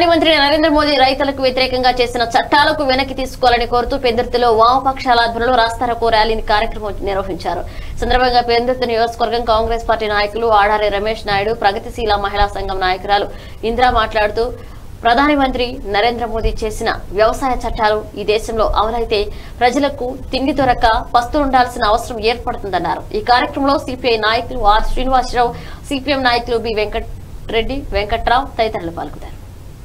ప్రధానమంత్రి నరేంద్ర మోదీ రైతులకు వ్యతిరేకంగా చేసిన చట్టాలకు వెనక్కి తీసుకోవాలని కోరుతూ పెందుర్తిలో వామపక్షాల ఆధ్వర్యంలో రాస్తారోకో ర్యాలీని కార్యక్రమం నిర్వహించారు సందర్భంగా పెందుర్తి నియోజకవర్గం కాంగ్రెస్ పార్టీ నాయకులు ఆడారి రమేష్ నాయుడు ప్రగతిశీల మహిళా సంఘం నాయకురాలు ఇందిరా మాట్లాడుతూ ప్రధానమంత్రి నరేంద్ర మోదీ చేసిన వ్యవసాయ చట్టాలు ఈ దేశంలో అమలైతే ప్రజలకు తిండి దొరక పస్తులుండాల్సిన అవసరం ఏర్పడుతుందన్నారు ఈ కార్యక్రమంలో సిపిఐ నాయకులు ఆర్ శ్రీనివాసరావు సిపిఎం నాయకులు బి వెంకటరెడ్డి వెంకట్రావు తదితరులు పాల్గొన్నారు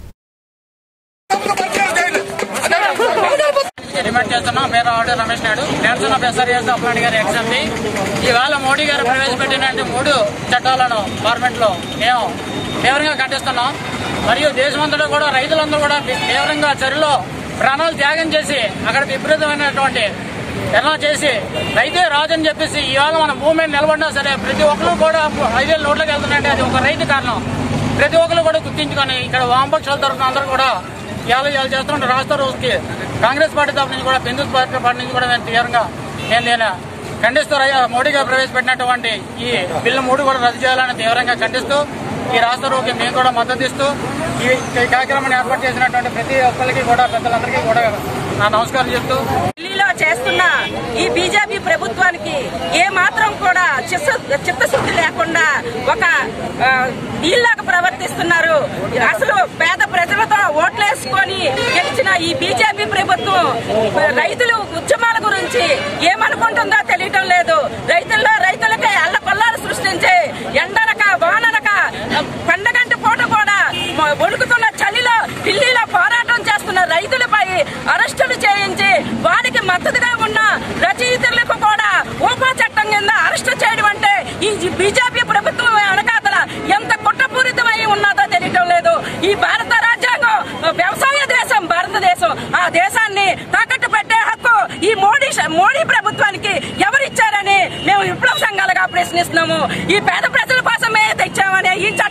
డిమాండ్ చేస్తున్నాం పేరు ఆర్డర్ రమేష్ నాయుడు నేర్చున్న ఎస్ఆర్ఎస్ అప్లాంటి గారి ఎగ్జామ్ని ఇవాళ మోడీ గారు ప్రవేశపెట్టిన మూడు చట్టాలను పార్లమెంట్ లో మేము తీవ్రంగా ఖండిస్తున్నాం మరియు దేశమంతటా కూడా రైతులందరూ కూడా తీవ్రంగా చర్యలో ప్రాణాలు త్యాగం చేసి అక్కడ విపరీతమైనటువంటి ఎలా చేసి రైతే రాజు అని చెప్పేసి ఇవాళ మన భూమి మీద నిలబడినా సరే ప్రతి ఒక్కరు కూడా ఐదు వేల నోట్లోకి వెళ్తున్నాయంటే అది ఒక రైతు కారణం ప్రతి ఒక్కరు కూడా గుర్తించుకొని ఇక్కడ వామపక్షాల తరఫున అందరూ కూడా ఇవాళ ఇవాళ చేస్తున్న రాష్ట్ర రోజుకి కాంగ్రెస్ పార్టీ తరఫు నుంచి కూడా హిందూ పార్టీ పార్టీ నుంచి కూడా నేను తీవ్రంగా నేను నేను ఖండిస్తూ రై- మోడీ గారు ప్రవేశపెట్టినటువంటి ఈ బిల్లు మూడు కూడా రద్దు చేయాలని తీవ్రంగా ఖండిస్తూ ఈ రాష్ట్ర రోజుకి మేము కూడా మద్దతు ఇస్తూ ఈ ఈ కార్యక్రమాన్ని ఏర్పాటు చేసినటువంటి ప్రతి ఒక్కరికి కూడా పెద్దలందరికీ కూడా నా నమస్కారం చెప్తూ ఢిల్లీలో చేస్తున్న ఈ బీజేపీ ప్రభుత్వానికి ఏ మాత్రం కూడా చిత్త- చిత్తశుద్ధి లేకుండా ఒక ఆ, నీళ్ళగా ప్రవర్తిస్తున్నారు అసలు పేద ప్రజలతో ఓట్లేసుకొని గెలిచిన ఈ బీజేపీ ప్రభుత్వం రైతులు ఉద్యమాల గురించి ఏమనుకుంటుందో తెలియటం లేదు రైతుల్లో రైతులకే అల్ల పల్లాలు సృష్టించి ఎండనక వాననక పండగంటి పూట కూడా మ- వణుకుతున్న చలిలో ఢిల్లీలో పోరాటం చేస్తున్న రైతులపై అరెస్టులు చేయించి వారికి మద్దతుగా ఉన్న రచయితలకు కూడా ఊపా చట్టం కింద అరెస్టు చేయడం అంటే ఈ బీజేపీ ప్రభుత్వం వెనకాతల ఎంత కుట్రపూరితమై ఉన్నదో తెలియటం లేదు ఈ భారత రాజ్యాంగం వ్యవసాయ దేశం భారతదేశం ఆ దేశాన్ని తాకట్టు పెట్టే హక్కు ఈ మోడీ మోడీ ప్రభుత్వానికి ఎవరిచ్చారని మేము విప్లవ సంఘాలుగా ప్రశ్నిస్తున్నాము ఈ పేద ప్రజల కోసమే తెచ్చామని ఈ చట్టాన్ని